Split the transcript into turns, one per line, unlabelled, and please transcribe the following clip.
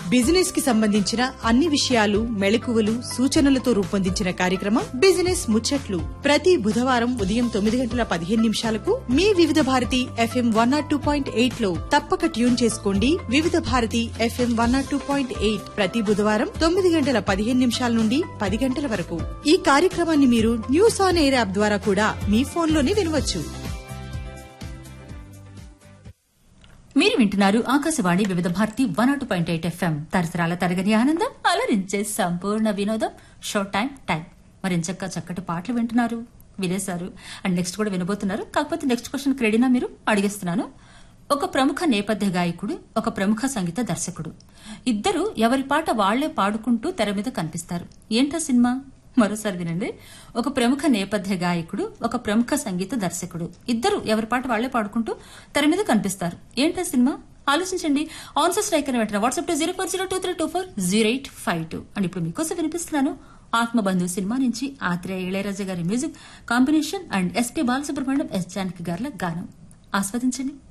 business కి సంబంధించిన అన్ని విషయాలు మెళకువలు సూచనలతో రూపొందించిన కార్యక్రమం బిజినెస్ ముచ్చట్లు ప్రతి బుధవారం ఉదయం తొమ్మిది గంటల పదిహేను నిమిషాలకు మీ Vividh Bharati F M one nought two point eight లో తప్పక ట్యూన్ చేసుకోండి Vividh Bharati F M one nought two point eight ప్రతి బుధవారం తొమ్మిది గంటల పదిహేను నిమిషాల నుండి పది గంటల వరకు ఈ కార్యక్రమాన్ని మీరు న్యూస్ ఆన్ ఎయిర్ యాప్ ద్వారా కూడా మీ ఫోన్లోనే వినవచ్చు
మీరు వింటున్నారు Akashvani Vividh Bharati one nought point eight F M తరతరాల తరగని ఆనందం అలరించే సంపూర్ణ వినోదం షో టైం టైం మరి ఎంచక్క చక్కటి పాటలు వింటున్నారు వినేశారు అండ్ నెక్స్ట్ కూడా వినబోతున్నారు కాకపోతే నెక్స్ట్ క్వశ్చన్ క్రెడినా మీరు అడిగేస్తున్నాను ఒక ప్రముఖ నేపథ్య గాయకుడు ఒక ప్రముఖ సంగీత దర్శకుడు ఇద్దరు ఎవరి పాట వాళ్లే పాడుకుంటూ తెర మీద కనిపిస్తారు ఏంటా సినిమా మరోసారి వినండి ఒక ప్రముఖ నేపథ్య గాయకుడు ఒక ప్రముఖ సంగీత దర్శకుడు ఇద్దరు ఎవరి పాట వాళ్లే పాడుకుంటూ తెర మీద కనిపిస్తారు ఏంటా సినిమా ఆలోచించండి ఆన్సర్ స్ట్రైక్ అని వెంటనే WhatsApp to zero four zero two three two four zero eight five two and ఇప్పుడు మీకోసం వినిపిస్తున్నాను ఆత్మబంధు సినిమా నుంచి ఆత్రేయ ఇళయరాజా గారి music combination and S P Balasubrahmanyam S Janaki గార్ల గానం ఆస్వాదించండి